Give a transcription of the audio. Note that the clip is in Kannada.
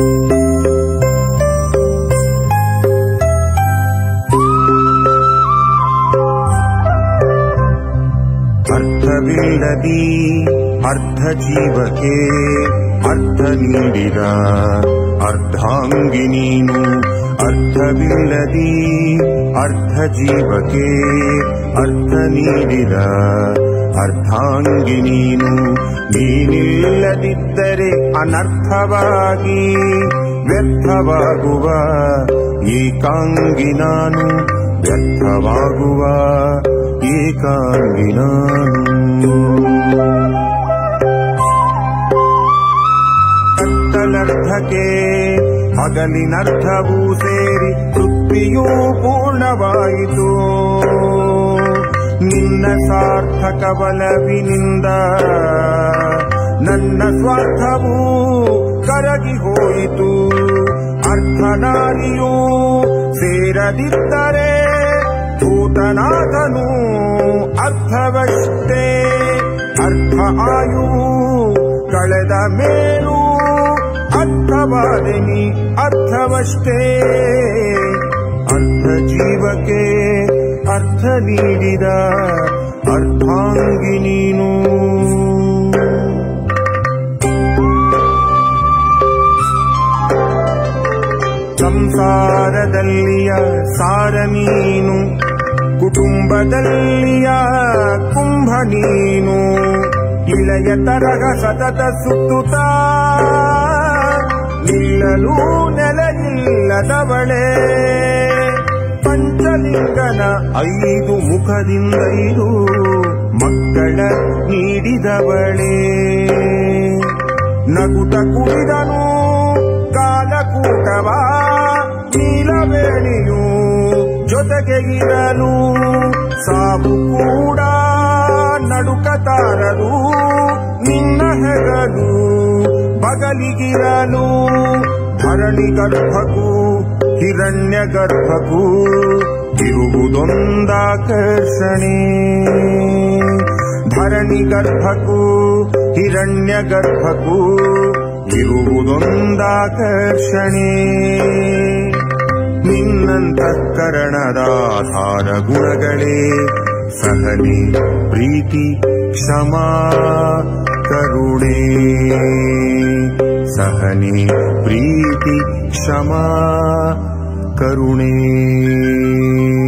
ಅರ್ಥವಿಲ್ಲದಿ ಅರ್ಧ ಜೀವಕ್ಕೆ ಅರ್ಥ ನೀಡಿದ ಅರ್ಧಾಂಗಿ ನೀನು ಅರ್ಥವಿಲ್ಲದಿ ಅರ್ಧ ಜೀವಕ್ಕೆ ಅರ್ಥ ನೀಡಿದ ಅರ್ಧಾಂಗಿ ನೀನು ನೀನಿಲ್ಲದಿದ್ದರೆ ಅನರ್ಥವಾಗಿ ವ್ಯರ್ಥವಾಗುವ ಏಕಾಂಗಿ ನಾನು ವ್ಯರ್ಥವಾಗುವ ಏಕಾಂಗಿ ನಾನು ಕತ್ತಲರ್ಥಕ್ಕೆ ಹಗಲಿನರ್ಥವೂ ಸೇರಿ ತೃಪ್ತಿಯೂ ಪೂರ್ಣವಾಯಿತು ನಿನ್ನ ಸಾರ್ಥಕ ಬಲವಿನಿಂದ ನನ್ನ ಸ್ವಾರ್ಥವೂ ಕರಗಿ ಹೋಯಿತು ಅರ್ಥನಾರಿಯೂ ಸೇರದಿದ್ದರೆ ಭೂತನಾಥನು ಅರ್ಥವಷ್ಟೇ ಅರ್ಥ ಆಯು ಕಳೆದ ಮೇಲೂ ಅರ್ಥವಾದೆನಿ ಅರ್ಥವಷ್ಟೇ ಅರ್ಥ ಜೀವಕ್ಕೆ ಅರ್ಥ ನೀಡಿದ ಅರ್ಥಾಂಗಿ ನೀನು ಸಂಸಾರದಲ್ಲಿಯ ಸಾರ ನೀನು ಕುಟುಂಬದಲ್ಲಿಯ ಕುಂಭ ನೀನು ಇಳೆಯ ತರಗ ಸತತ ಸುತ್ತುತ್ತ ನಿಲ್ಲಲು ನೆಲೆಯಿಲ್ಲದವಳೆ ಪಂಚಲಿಂಗನ ಐದು ಮುಖದಿಂದೈದು ಮಕ್ಕಳ ನೀಡಿದವಳೇ ನಗುತ ಕುಡಿದನು ಕಾಲಕೂಟವ ನೀಲವೇಣಿಯು ಜೊತೆಗೆ ಇರಲು ಸಾವು ಕೂಡ ನಡುಕತಾರದು ನಿನ್ನ ಹೆಗಲು ಬಗಲಿಗಿರಲು ಧರಣಿ ಗರ್ಭಕ್ಕೂ ಹಿರಣ್ಯ ಗರ್ಭಕ್ಕೂ ಇರುವುದೊಂದಾಕರ್ಷಣೆ ಧರಣಿ ಗರ್ಭಕ್ಕೂ ಹಿರಣ್ಯ ಗರ್ಭಕ್ಕೂ ಇರುವುದೊಂದಾಕರ್ಷಣೆ ನಿನ್ನಂತಃಕರಣದ ಆಧಾರ ಗುಣಗಳೇ ಸಹನೆ ಪ್ರೀತಿ ಕ್ಷಮಾ ಕರುಣೆ ಸಹನೆ ಪ್ರೀತಿ ಕ್ಷಮಾ ಕರುಣೆ